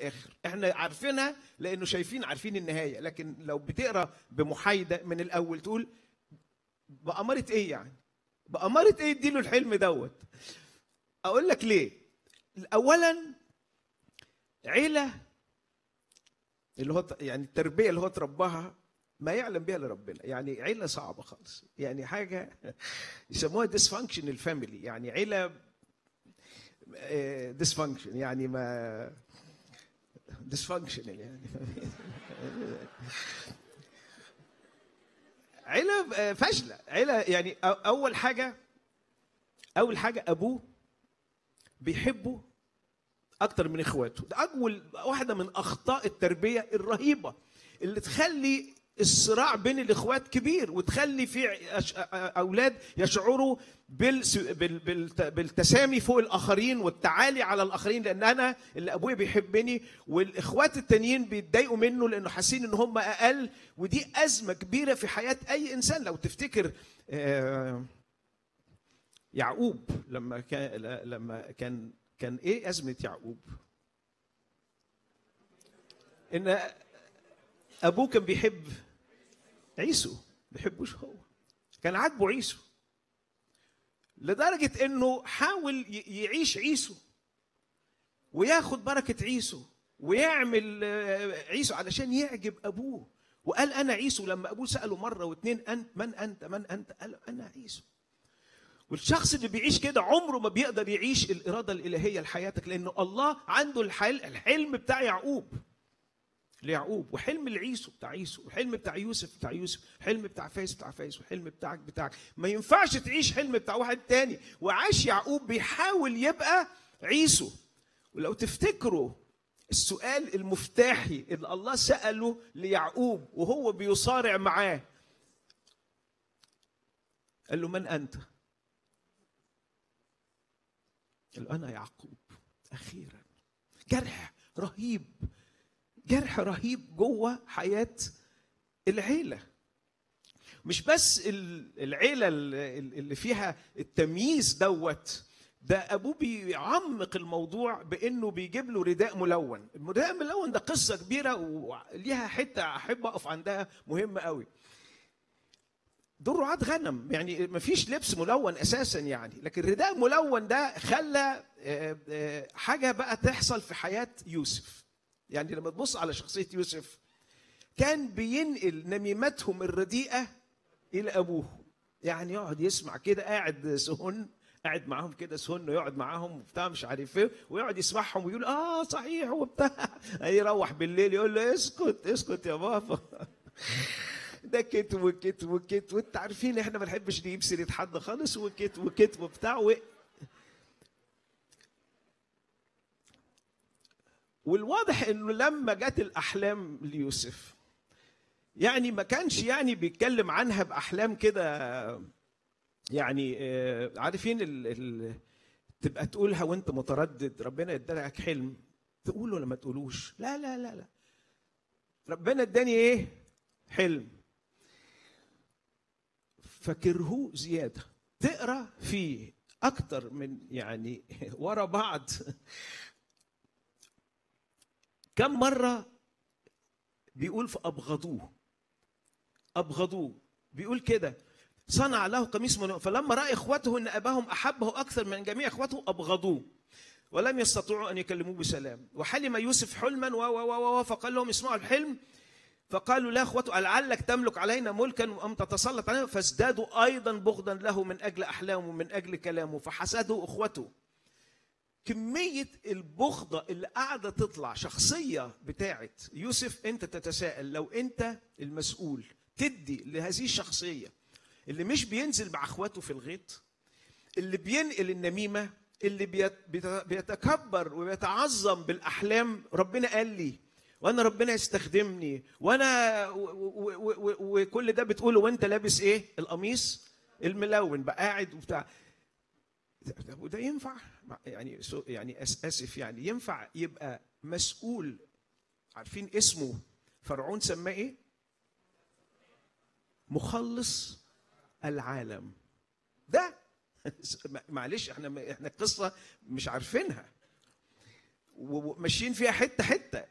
الاخر احنا عارفينها لانه شايفين عارفين النهايه لكن لو بتقرا بمحايده من الاول تقول بأمارة ايه يعني بأمارة ايه اديله الحلم دوت اقول لك ليه اولا عيله اللي هو يعني التربيه اللي هو ترباها ما يعلم بها الا ربنا يعني عيله صعبه خالص يعني حاجه يسموها ديسفانكشنال فاميلي يعني عيله ديسفانكشن يعني ما ديسفانكشنال يعني عيله فاشله عيله يعني اول حاجه اول حاجه ابوه بيحبه اكتر من اخواته ده اول واحده من اخطاء التربيه الرهيبه اللي تخلي الصراع بين الاخوات كبير وتخلي في اولاد يشعروا بالتسامي فوق الاخرين والتعالي على الاخرين لان انا اللي ابويا بيحبني والاخوات التانيين بيتضايقوا منه لانه حاسين ان هم اقل ودي ازمه كبيره في حياه اي انسان لو تفتكر يعقوب لما كان لما كان كان ايه ازمه يعقوب ان ابوه كان بيحب عيسو بيحبوش هو كان عاجبه عيسو لدرجة انه حاول يعيش عيسو وياخد بركة عيسو ويعمل عيسو علشان يعجب ابوه وقال انا عيسو لما ابوه ساله مره واثنين انت من انت من انت قال انا عيسو والشخص اللي بيعيش كده عمره ما بيقدر يعيش الاراده الالهيه لحياتك لانه الله عنده الحلم بتاع يعقوب ليعقوب وحلم العيسو بتاع عيسو وحلم بتاع يوسف بتاع يوسف حلم بتاع فايس بتاع فايس وحلم بتاعك بتاعك ما ينفعش تعيش حلم بتاع واحد تاني وعاش يعقوب بيحاول يبقى عيسو ولو تفتكروا السؤال المفتاحي اللي الله سأله ليعقوب وهو بيصارع معاه قال له من أنت؟ قال له أنا يعقوب أخيرا جرح رهيب جرح رهيب جوه حياه العيله مش بس العيله اللي فيها التمييز دوت ده ابوه بيعمق الموضوع بانه بيجيب له رداء ملون الرداء الملون ده قصه كبيره وليها حته احب اقف عندها مهمه قوي دول رعاة غنم يعني ما فيش لبس ملون اساسا يعني لكن الرداء الملون ده خلى حاجه بقى تحصل في حياه يوسف يعني لما تبص على شخصية يوسف كان بينقل نميمتهم الرديئة إلى أبوه يعني يقعد يسمع كده قاعد سهن قاعد معاهم كده سهن ويقعد معاهم وبتاع مش عارف ايه ويقعد يسمعهم ويقول اه صحيح وبتاع يروح بالليل يقول له اسكت اسكت يا بابا ده كت وكت وكت وانت عارفين احنا ما بنحبش نجيب سيره حد خالص وكت وكت وبتاع و... والواضح انه لما جت الاحلام ليوسف يعني ما كانش يعني بيتكلم عنها باحلام كده يعني عارفين ال ال تبقى تقولها وانت متردد ربنا ادالك حلم تقوله ولا ما تقولوش لا لا لا لا ربنا اداني ايه حلم فكرهوه زياده تقرا فيه اكتر من يعني ورا بعض كم مرة بيقول فأبغضوه أبغضوه بيقول كده صنع له قميص من فلما رأى إخوته أن أباهم أحبه أكثر من جميع إخوته أبغضوه ولم يستطيعوا أن يكلموه بسلام وحلم يوسف حلما و و و فقال لهم اسمعوا الحلم فقالوا لا اخوته لعلك تملك علينا ملكا ام تتسلط علينا فازدادوا ايضا بغضا له من اجل احلامه ومن اجل كلامه فحسدوا اخوته كمية البغضة اللي قاعدة تطلع شخصية بتاعت يوسف أنت تتساءل لو أنت المسؤول تدي لهذه الشخصية اللي مش بينزل مع اخواته في الغيط اللي بينقل النميمة اللي بيتكبر وبيتعظم بالأحلام ربنا قال لي وانا ربنا يستخدمني وانا وكل ده بتقوله وانت لابس ايه القميص الملون بقى قاعد وبتاع وده ينفع يعني يعني اسف يعني ينفع يبقى مسؤول عارفين اسمه فرعون سماه ايه؟ مخلص العالم ده معلش احنا احنا القصه مش عارفينها وماشيين فيها حته حته